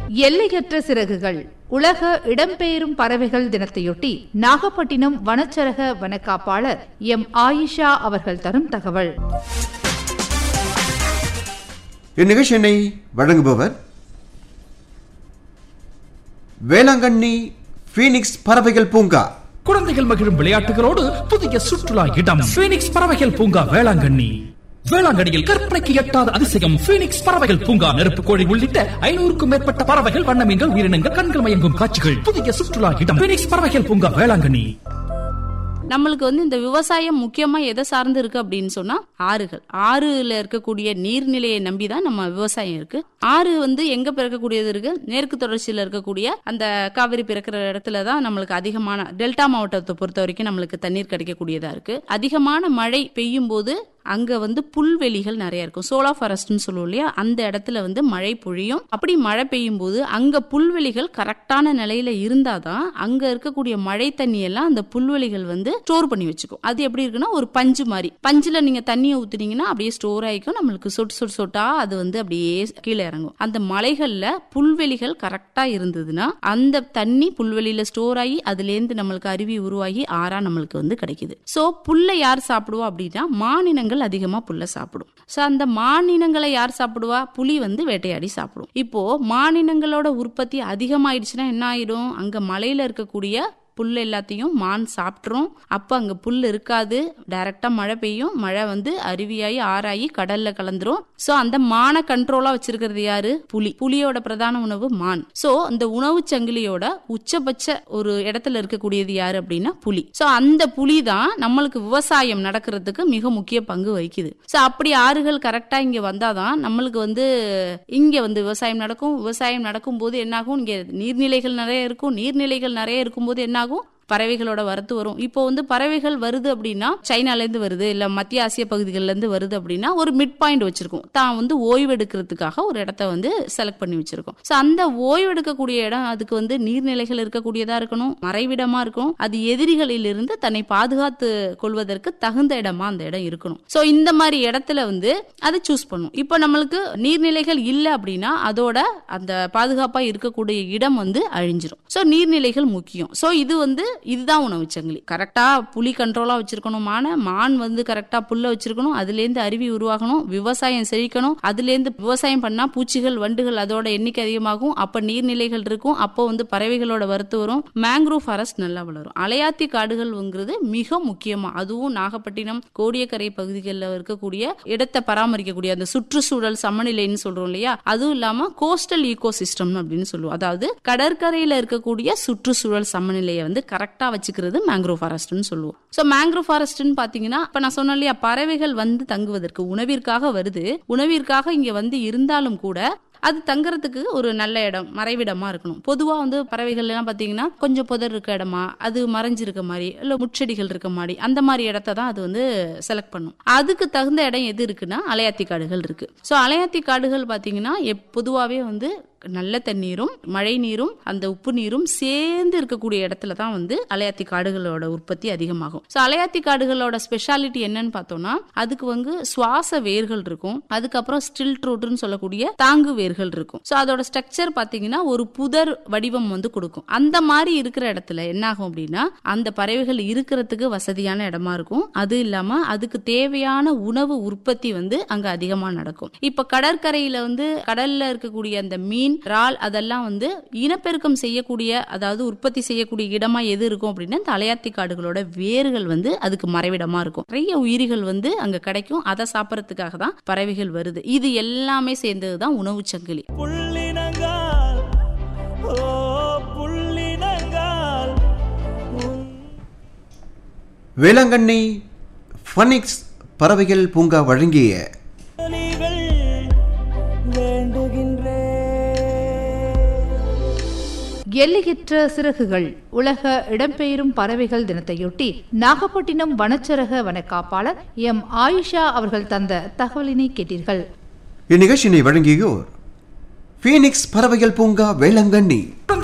எல்லையற்ற சிறகுகள் உலக இடம்பெயரும் பறவைகள் தினத்தையொட்டி நாகப்பட்டினம் வனச்சரக வனக்காப்பாளர் எம் ஆயிஷா அவர்கள் தரும் தகவல் இந்நிகழ்ச்சியினை வழங்குபவர் வேளாங்கண்ணி ஃபீனிக்ஸ் பறவைகள் பூங்கா குழந்தைகள் மகிழும் விளையாட்டுகளோடு புதிய சுற்றுலா இடம் பீனிக்ஸ் பறவைகள் பூங்கா வேளாங்கண்ணி வேளாங்கண்ணியில் கற்பனைக்கு எட்டாத அதிசயம் பீனிக்ஸ் பறவைகள் பூங்கா நெருப்பு கோழி உள்ளிட்ட ஐநூறுக்கும் மேற்பட்ட பறவைகள் வண்ண மீன்கள் உயிரினங்கள் கண்கள் மயங்கும் காட்சிகள் புதிய சுற்றுலா இடம் பீனிக்ஸ் பறவைகள் பூங்கா வேளாங்கண்ணி நம்மளுக்கு வந்து இந்த விவசாயம் முக்கியமா எதை சார்ந்து இருக்கு அப்படின்னு சொன்னா ஆறுகள் ஆறுல இருக்கக்கூடிய நீர்நிலையை நம்பி தான் நம்ம விவசாயம் இருக்கு ஆறு வந்து எங்க பிறக்கக்கூடியது இருக்கு மேற்கு தொடர்ச்சியில இருக்கக்கூடிய அந்த காவிரி பிறக்கிற இடத்துல தான் நம்மளுக்கு அதிகமான டெல்டா மாவட்டத்தை பொறுத்த வரைக்கும் நம்மளுக்கு தண்ணீர் கிடைக்கக்கூடியதா இருக்கு அதிகமான மழை பெய்யும் போது அங்க வந்து புல்வெளிகள் நிறைய இருக்கும் சோலா ஃபாரஸ்ட்னு சொல்லுவோம் இல்லையா அந்த இடத்துல வந்து மழை பொழியும் அப்படி மழை பெய்யும் போது அங்க புல்வெளிகள் கரெக்டான நிலையில இருந்தாதான் அங்க இருக்கக்கூடிய மழை தண்ணி எல்லாம் அந்த புல்வெளிகள் வந்து ஸ்டோர் பண்ணி வச்சுக்கும் அது எப்படி இருக்குன்னா ஒரு பஞ்சு மாதிரி பஞ்சுல நீங்க தண்ணியை ஊத்துனீங்கன்னா அப்படியே ஸ்டோர் ஆயிக்கும் நம்மளுக்கு சொட்டு சொட்டு சொட்டா அது வந்து அப்படியே கீழே இறங்கும் அந்த மலைகள்ல புல்வெளிகள் கரெக்டா இருந்ததுன்னா அந்த தண்ணி புல்வெளியில ஸ்டோர் ஆகி அதுல இருந்து நம்மளுக்கு அருவி உருவாகி ஆறா நம்மளுக்கு வந்து கிடைக்குது சோ புல்லை யார் சாப்பிடுவா அப்படின்னா மானினங்கள் அதிகமா புல்லை சாப்பிடும் சோ அந்த மானினங்களை யார் சாப்பிடுவா புலி வந்து வேட்டையாடி சாப்பிடும் இப்போ மானினங்களோட உற்பத்தி அதிகமாயிடுச்சுன்னா என்ன ஆயிடும் அங்க மலையில இருக்கக்கூடிய புல் எல்லாத்தையும் மான் சாப்பிட்ரும் அப்போ அங்கே புல் இருக்காது டைரக்டா மழை பெய்யும் மழை வந்து அருவியாகி ஆறாகி கடல்ல கலந்துரும் ஸோ அந்த மானை கண்ட்ரோலா வச்சிருக்கிறது யாரு புலி புலியோட பிரதான உணவு மான் ஸோ அந்த உணவு சங்கிலியோட உச்சபட்ச ஒரு இடத்துல இருக்கக்கூடியது யாரு அப்படின்னா புலி ஸோ அந்த புலி தான் நம்மளுக்கு விவசாயம் நடக்கிறதுக்கு மிக முக்கிய பங்கு வகிக்குது ஸோ அப்படி ஆறுகள் கரெக்டா இங்க வந்தாதான் நம்மளுக்கு வந்து இங்க வந்து விவசாயம் நடக்கும் விவசாயம் நடக்கும் போது என்னாகும் இங்க நீர்நிலைகள் நிறைய இருக்கும் நீர்நிலைகள் நிறைய இருக்கும்போது என்னாகும் பறவைகளோட வரத்து வரும் இப்போ வந்து பறவைகள் வருது அப்படின்னா சைனால இருந்து வருது இல்ல மத்திய ஆசிய பகுதிகள்ல இருந்து வருது அப்படின்னா ஒரு மிட் பாயிண்ட் வச்சிருக்கும் தான் வந்து ஓய்வு எடுக்கிறதுக்காக ஒரு இடத்த வந்து செலக்ட் பண்ணி வச்சிருக்கோம் சோ அந்த ஓய்வு எடுக்கக்கூடிய இடம் அதுக்கு வந்து நீர்நிலைகள் இருக்கக்கூடியதா இருக்கணும் மறைவிடமா இருக்கணும் அது எதிரிகளில் இருந்து தன்னை பாதுகாத்து கொள்வதற்கு தகுந்த இடமா அந்த இடம் இருக்கணும் சோ இந்த மாதிரி இடத்துல வந்து அதை சூஸ் பண்ணும் இப்போ நம்மளுக்கு நீர்நிலைகள் இல்லை அப்படின்னா அதோட அந்த பாதுகாப்பா இருக்கக்கூடிய இடம் வந்து அழிஞ்சிரும் சோ நீர்நிலைகள் முக்கியம் சோ இது வந்து இதுதான் உணவு சங்கிலி கரெக்டா புலி கண்ட்ரோலா வச்சிருக்கணும் மான மான் வந்து கரெக்டா புல்ல வச்சிருக்கணும் அதுல இருந்து அருவி உருவாகணும் விவசாயம் செழிக்கணும் அதுல இருந்து விவசாயம் பண்ணா பூச்சிகள் வண்டுகள் அதோட எண்ணிக்கை அதிகமாகும் அப்ப நீர்நிலைகள் இருக்கும் அப்போ வந்து பறவைகளோட வரத்து வரும் மேங்க்ரோவ் ஃபாரஸ்ட் நல்லா வளரும் அலையாத்தி காடுகள்ங்கிறது மிக முக்கியமா அதுவும் நாகப்பட்டினம் கோடியக்கரை பகுதிகளில் இருக்கக்கூடிய இடத்தை பராமரிக்கக்கூடிய அந்த சுற்றுச்சூழல் சமநிலைன்னு சொல்றோம் இல்லையா அதுவும் இல்லாம கோஸ்டல் ஈகோ சிஸ்டம் அப்படின்னு சொல்லுவோம் அதாவது கடற்கரையில இருக்கக்கூடிய சுற்றுச்சூழல் சமநிலையை வந்து கரெக்டா வச்சுக்கிறது மேங்க்ரோவ் ஃபாரஸ்ட்னு சொல்லுவோம் ஸோ மேங்க்ரோவ் ஃபாரஸ்ட்னு பாத்தீங்கன்னா இப்ப நான் சொன்னேன் இல்லையா பறவைகள் வந்து தங்குவதற்கு உணவிற்காக வருது உணவிற்காக இங்க வந்து இருந்தாலும் கூட அது தங்குறதுக்கு ஒரு நல்ல இடம் மறைவிடமா இருக்கணும் பொதுவா வந்து பறவைகள் எல்லாம் பாத்தீங்கன்னா கொஞ்சம் புதர் இருக்க இடமா அது மறைஞ்சிருக்க மாதிரி இல்ல முட்செடிகள் இருக்க மாதிரி அந்த மாதிரி இடத்த தான் அது வந்து செலக்ட் பண்ணும் அதுக்கு தகுந்த இடம் எது இருக்குன்னா அலையாத்தி காடுகள் இருக்கு ஸோ அலையாத்தி காடுகள் பாத்தீங்கன்னா எப்- பொதுவாவே வந்து நல்ல தண்ணீரும் மழை நீரும் அந்த உப்பு நீரும் சேர்ந்து இருக்கக்கூடிய இடத்துல தான் வந்து அலையாத்தி காடுகளோட உற்பத்தி அதிகமாகும் ஸோ அலையாத்தி காடுகளோட ஸ்பெஷாலிட்டி என்னன்னு பார்த்தோம்னா அதுக்கு வந்து சுவாச வேர்கள் இருக்கும் அதுக்கப்புறம் ஸ்டில் ட்ரூட்னு சொல்லக்கூடிய தாங்கு வேர்கள் இருக்கும் ஸோ அதோட ஸ்ட்ரக்சர் பார்த்தீங்கன்னா ஒரு புதர் வடிவம் வந்து கொடுக்கும் அந்த மாதிரி இருக்கிற இடத்துல என்ன ஆகும் அப்படின்னா அந்த பறவைகள் இருக்கிறதுக்கு வசதியான இடமா இருக்கும் அது இல்லாம அதுக்கு தேவையான உணவு உற்பத்தி வந்து அங்க அதிகமா நடக்கும் இப்ப கடற்கரையில வந்து கடல்ல இருக்கக்கூடிய அந்த மீன் இறால் அதெல்லாம் வந்து இனப்பெருக்கம் செய்யக்கூடிய அதாவது உற்பத்தி செய்யக்கூடிய இடமா எது இருக்கும் அப்படின்னா இந்த அலையாத்தி காடுகளோட வேர்கள் வந்து அதுக்கு மறைவிடமா இருக்கும் நிறைய உயிரிகள் வந்து அங்க கிடைக்கும் அதை சாப்பிடறதுக்காக தான் பறவைகள் வருது இது எல்லாமே சேர்ந்ததுதான் உணவு சங்கிலி புள்ளினங்கால் ஓ புள்ளினங்கால் உன் வேளாங்கண்ணி ஃபனிக்ஸ் பறவைகள் பூங்கா வழங்கிய ஒலிகள் வேண்டுகின்றே எல்லையற்ற சிறகுகள் உலக இடம்பெயரும் பறவைகள் தினத்தையொட்டி நாகப்பட்டினம் வனச்சரக வனக்காப்பாளர் எம் ஆயிஷா அவர்கள் தந்த தகவலினை கேட்டீர்கள் இந்நிகழ்ச்சியினை வழங்கியோர் ஃபீனிக்ஸ் பறவைகள் பூங்கா வேளாங்கண்ணி